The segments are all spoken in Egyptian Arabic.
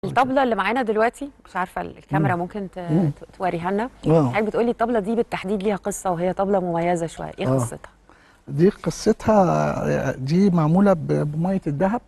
الطبله اللي معانا دلوقتي مش عارفه الكاميرا ممكن ت- مم. ت- توريها لنا اه حضرتك بتقولي الطبله دي بالتحديد ليها قصه وهي طبله مميزه شويه ايه آه. قصتها دي قصتها دي معموله ب- بميه الذهب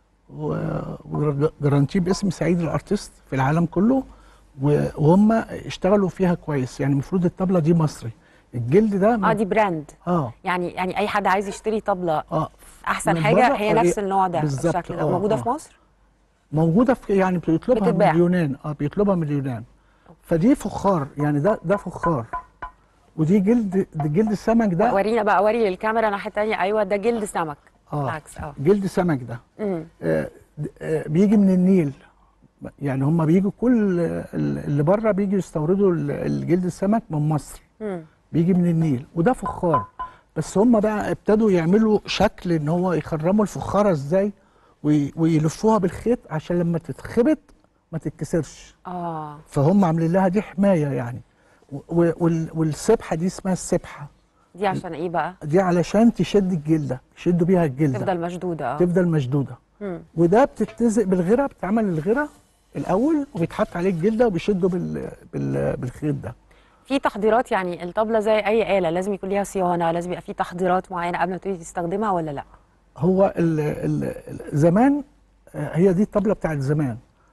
و- وجرانتي باسم سعيد الارتست في العالم كله و- وهم اشتغلوا فيها كويس يعني المفروض الطبله دي مصري الجلد ده من- اه دي براند اه يعني يعني اي حد عايز يشتري طبله اه احسن من حاجه بره هي آه، نفس النوع ده بالظبط، بالشكل ده آه، موجوده آه. في مصر موجوده في يعني بيطلبها من بتتباع. اليونان اه بيطلبها من اليونان فدي فخار يعني ده ده فخار ودي جلد دي جلد السمك ده ورينا بقى وري الكاميرا ناحيه تانية ايوه ده جلد سمك اه بالعكس اه جلد سمك ده امم آه، د- آه، بيجي من النيل يعني هم بيجوا كل آه، اللي بره بيجوا يستوردوا ال- الجلد السمك من مصر امم بيجي من النيل وده فخار بس هم بقى ابتدوا يعملوا شكل ان هو يخرموا الفخاره ازاي وي- ويلفوها بالخيط عشان لما تتخبط ما تتكسرش اه فهم عاملين لها دي حمايه يعني و- و- وال- والسبحه دي اسمها السبحه دي عشان ايه بقى دي علشان تشد الجلده يشدوا بيها الجلده تفضل مشدوده اه تفضل مشدوده مم. وده بتتلزق بالغيره بتعمل الغيره الاول وبيتحط عليه الجلده وبيشدوا بال... بال... بالخيط ده في تحضيرات يعني الطبله زي اي آلة لازم يكون ليها صيانه لازم يبقى في تحضيرات معينه قبل ما تبتدي تستخدمها ولا لا هو ال... ال... ال- زمان آه، هي دي الطبله بتاعت زمان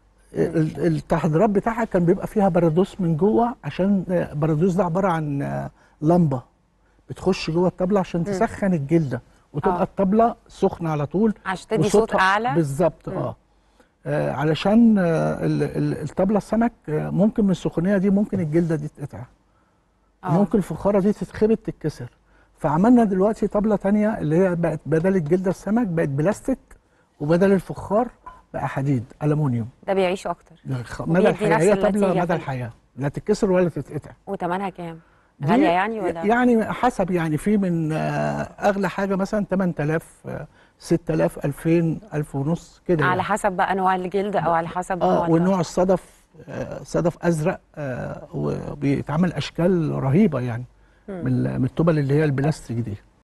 ال- التحضيرات بتاعها كان بيبقى فيها بردوس من جوه عشان آه، بردوس ده عباره عن آه، لمبه بتخش جوه الطبله عشان تسخن الجلده وتبقى آه. الطبله سخنه على طول عشان تدي صوت وصوتها- اعلى بالظبط مم. اه آه، علشان آه، ال- ال- الطبله السمك آه، ممكن من السخونيه دي ممكن الجلده دي تتقطع آه. ممكن الفخاره دي تتخبط تتكسر فعملنا دلوقتي طبله تانية اللي هي بقت بدل الجلده السمك بقت بلاستيك وبدل الفخار بقى حديد الومنيوم ده بيعيش اكتر ده خ- وبيدي مدى الحياه نفس هي طبله النتيجة مدى في- الحياه لا تتكسر ولا تتقطع وثمنها كام دي غاليه يعني ولا يعني حسب يعني في من آه، اغلى حاجه مثلا 8000 آه، 6000 2000 1000 ونص كده على يعني. حسب بقى انواع الجلد او على حسب اه نوع والنوع الصدف آه، صدف ازرق آه، وبيتعمل اشكال رهيبه يعني من ال- من التوبل اللي هي البلاستيك دي